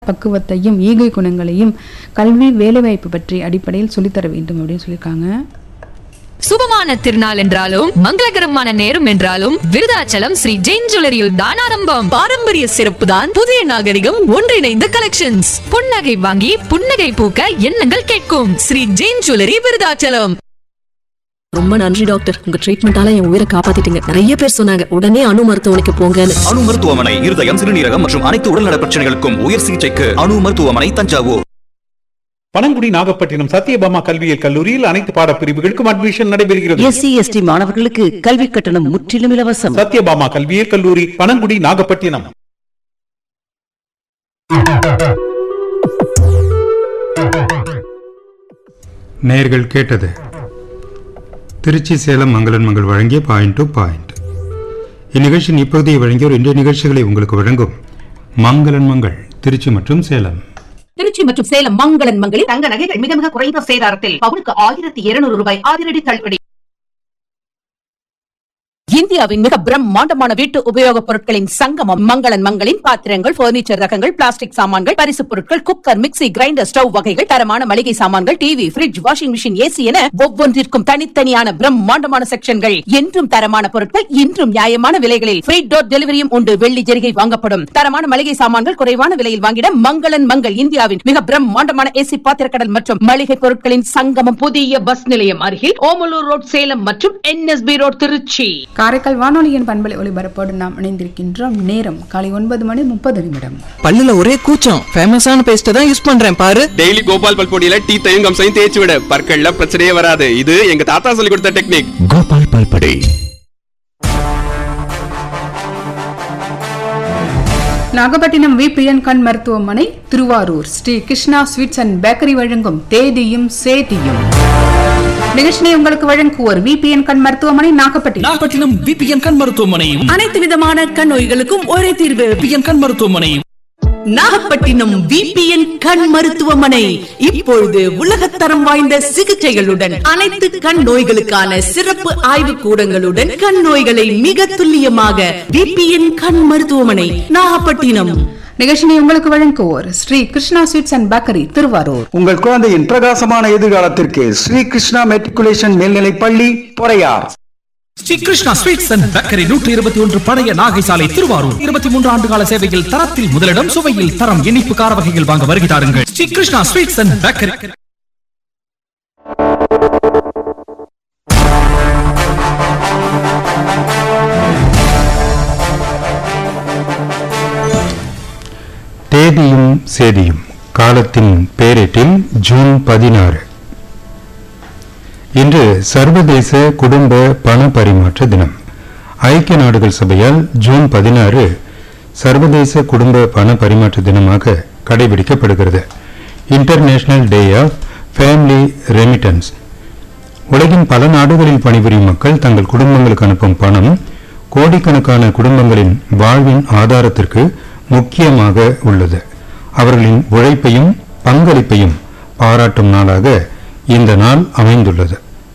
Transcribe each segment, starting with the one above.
பக்குவத்தையும் ஈகை குணங்களையும் கல்வி வேலைவாய்ப்பு பற்றி அடிப்படையில் சொல்லித்தர வேண்டும் அப்படின்னு சொல்லியிருக்காங்க சுபமான திருநாள் என்றாலும் மங்களகரமான நேரம் என்றாலும் விருதாச்சலம் ஸ்ரீ ஜெயின் ஜுவல்லரியில் தான் ஆரம்பம் பாரம்பரிய சிறப்பு தான் புதிய நாகரிகம் ஒன்றிணைந்த கலெக்ஷன்ஸ் புன்னகை வாங்கி புன்னகை பூக்க எண்ணங்கள் கேட்கும் ஸ்ரீ ஜெயின் ஜுவல்லரி விருதாச்சலம் ரொம்ப நன்றி டாக்டர் உங்க ட்ரீட்மெண்டால என் உயிரை காப்பாத்திட்டீங்க நிறைய பேர் சொன்னாங்க உடனே அணு மருத்துவமனைக்கு போங்கன்னு அணு மருத்துவமனை இருதயம் சிறுநீரகம் மற்றும் அனைத்து உடல்நல பிரச்சனைகளுக்கும் உயர் சிகிச்சைக்கு அணு மருத்துவமனை தஞ்சாவூர் பனங்குடி நாகப்பட்டினம் சத்யபாமா கல்வியியல் கல்லூரியில் அனைத்து பாடப்பிரிவுகளுக்கும் அட்மிஷன் நடைபெறுகிறது எஸ்சி எஸ்டி மாணவர்களுக்கு கல்வி கட்டணம் முற்றிலும் இலவசம் சத்யபாமா கல்வியியல் கல்லூரி பனங்குடி நாகப்பட்டினம் நேர்கள் கேட்டது திருச்சி சேலம் மங்களன் மங்கள் வழங்கிய பாயிண்ட் டு பாயிண்ட் இந்நிகழ்ச்சியின் இப்பகுதியை வழங்கியோர் இன்றைய நிகழ்ச்சிகளை உங்களுக்கு வழங்கும் மங்களன் மங்கள் திருச்சி மற்றும் சேலம் திருச்சி மற்றும் சேலம் மங்களன் மங்களில் தங்க நகைகள் மிக மிக குறைந்த சேதாரத்தில் பவுனுக்கு ஆயிரத்தி இருநூறு ரூபாய் அதிரடி தள்ளுபடி இந்தியாவின் மிக பிரம்மாண்டமான வீட்டு உபயோகப் பொருட்களின் சங்கமம் மங்களன் மங்களின் பாத்திரங்கள் பர்னிச்சர் ரகங்கள் பிளாஸ்டிக் சாமான்கள் பரிசுப் பொருட்கள் குக்கர் மிக்ஸி கிரைண்டர் ஸ்டவ் வகைகள் தரமான மளிகை சாமான்கள் TV fridge washing machine AC என ஒவ்வொன்றிற்கும் தனித்தனியான பிரம்மாண்டமான செக்ஷன்கள் என்றும் தரமான பொருட்கள் இன்றும் நியாயமான விலைகளில் ஃப்ரீ டோர் டெலிவரியும் உண்டு வெள்ளி ஜெரிகை வாங்கப்படும் தரமான மளிகை சாமான்கள் குறைவான விலையில் வாங்கிட மங்களன் மங்கள் இந்தியாவின் மிக பிரம்மாண்டமான ஏசி பாத்திரக்கடல் மற்றும் மளிகை பொருட்களின் சங்கமம் புதிய பஸ் நிலையம் அருகில் ஓமலூர் ரோட் சேலம் மற்றும் என்எஸ்பி ரோட் திருச்சி காரைக்கால் வானொலியின் பண்பலை ஒளிபரப்போடு நாம் இணைந்திருக்கின்றோம் நேரம் காலை ஒன்பது மணி முப்பது நிமிடம் பல்லுல ஒரே கூச்சம் ஃபேமஸான பேஸ்ட்டை தான் யூஸ் பண்றேன் பாரு டெய்லி கோபால் பல்பொடியில டீ தையும் கம்சையும் தேய்ச்சி விட பற்கள்ல பிரச்சனையே வராது இது எங்க தாத்தா சொல்லி கொடுத்த டெக்னிக் கோபால் பல்படை நாகப்பட்டினம் வி பிரியன்கண் மருத்துவமனை Thiruvarur Sri Krishna sweets and bakery வழங்கும் தேதியும் சேதியும் நிகழ்ச்சியை உங்களுக்கு வழங்குவோர் வி கண் மருத்துவமனை நாகப்பட்டினம் நாகப்பட்டினம் விபிஎன் கண் மருத்துவமனை அனைத்து விதமான கண் நோய்களுக்கும் ஒரே தீர்வு விபிஎன் கண் மருத்துவமனை நாகப்பட்டினம் விபிஎன் கண் மருத்துவமனை இப்பொழுது உலகத்தரம் வாய்ந்த சிகிச்சைகளுடன் அனைத்து கண் நோய்களுக்கான சிறப்பு ஆய்வு கூடங்களுடன் கண் நோய்களை மிக துல்லியமாக விபிஎன் கண் மருத்துவமனை நாகப்பட்டினம் நிகழ்ச்சியை உங்களுக்கு வழங்குவோர் Sri Krishna sweets and bakery Thiruvarur உங்கள் குழந்தையின் பிரகாசமான எதிர்காலத்திற்கு ஸ்ரீ கிருஷ்ணா மெட்ரிகுலேஷன் மேல்நிலை பள்ளி Poraiyar Sri Krishna sweets and bakery நூற்றி இருபத்தி ஒன்று பழைய நாகை சாலை திருவாரூர் இருபத்தி மூன்று ஆண்டு கால சேவையில் தரத்தில் முதலிடம் சுவையில் தரம் இனிப்பு கார வகைகள் வாங்க வருகை தாருங்கள் Sri Krishna sweets and bakery தேதியும் சேதியும் காலத்தின் பேரேட்டில் ஜூன் பதினாறு இன்று சர்வதேச குடும்ப பண பரிமாற்ற தினம் ஐக்கிய நாடுகள் சபையால் ஜூன் பதினாறு சர்வதேச குடும்ப பண பரிமாற்ற தினமாக கடைபிடிக்கப்படுகிறது international day of family remittances உலகின் பல நாடுகளில் பணிபுரியும் மக்கள் தங்கள் குடும்பங்களுக்கு அனுப்பும் பணம் கோடிக்கணக்கான குடும்பங்களின் வாழ்வின் ஆதாரத்திற்கு முக்கியமாக உள்ளது அவர்களின் உழைப்பையும் பங்களிப்பையும் பாராட்டும் நாளாக இந்த நாள் அமைந்துள்ளது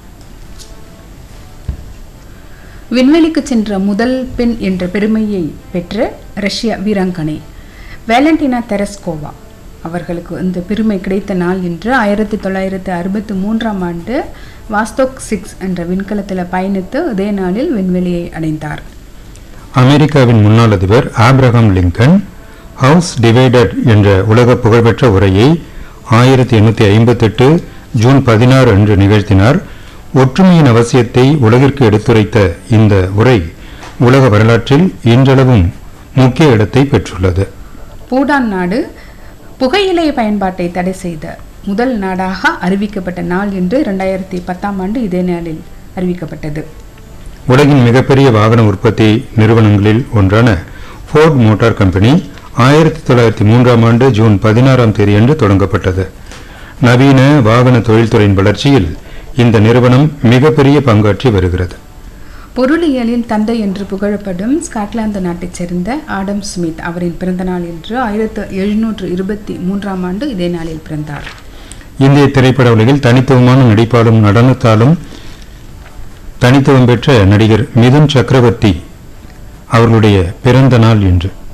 விண்வெளிக்கு சென்ற முதல் பெண் என்ற பெருமையை பெற்ற ரஷ்ய வீராங்கனை வேலண்டினா தெரஸ்கோவா அவர்களுக்கு இந்த பெருமை கிடைத்த நாள் என்று ஆயிரத்தி தொள்ளாயிரத்தி அறுபத்தி மூன்றாம் ஆண்டு வாஸ்தோக் சிக்ஸ் என்ற விண்கலத்தில் பயணித்து இதே நாளில் விண்வெளியை அடைந்தார் அமெரிக்காவின் முன்னாள் அதிபர் ஆப்ரஹாம் லிங்கன் ஹவுஸ் டிவைடட் என்ற உலக புகழ்பெற்ற உரையை ஆயிரத்தி எண்ணூற்றி ஐம்பத்தெட்டு ஜூன் பதினாறு அன்று நிகழ்த்தினார் ஒற்றுமையின் அவசியத்தை உலகிற்கு எடுத்துரைத்த இந்த உரை உலக வரலாற்றில் இன்றளவும் முக்கிய இடத்தை பெற்றுள்ளது பூடான் நாடு புகையிலை பயன்பாட்டை தடை செய்த முதல் நாடாக அறிவிக்கப்பட்ட நாள் என்று இரண்டாயிரத்தி பத்தாம் ஆண்டு இதே நாளில் அறிவிக்கப்பட்டது உலகின் மிகப்பெரிய வாகன உற்பத்தி நிறுவனங்களில் ஒன்றான ஃபோர்ட் மோட்டார் கம்பெனி ஆயிரத்தி தொள்ளாயிரத்தி மூன்றாம் ஆண்டு ஜூன் பதினாறாம் தேதியன்று தொடங்கப்பட்டது நவீன வாகன தொழில்துறையின் வளர்ச்சியில் இந்த நிறுவனம் மிகப்பெரிய பங்காற்றி வருகிறது பொருளியலில் தந்தை என்று புகழப்படும் ஸ்காட்லாந்து நாட்டைச் சேர்ந்த ஆடம் ஸ்மித் அவரின் பிறந்தநாள் என்று ஆயிரத்து எழுநூற்று இருபத்தி மூன்றாம் ஆண்டு இதே நாளில் பிறந்தார் இந்திய திரைப்பட உலகில் தனித்துவமான நடிப்பாலும் நடனத்தாலும் தனித்துவம் பெற்ற நடிகர் மிதுன் சக்கரவர்த்தி அவர்களுடைய பிறந்த நாள் என்று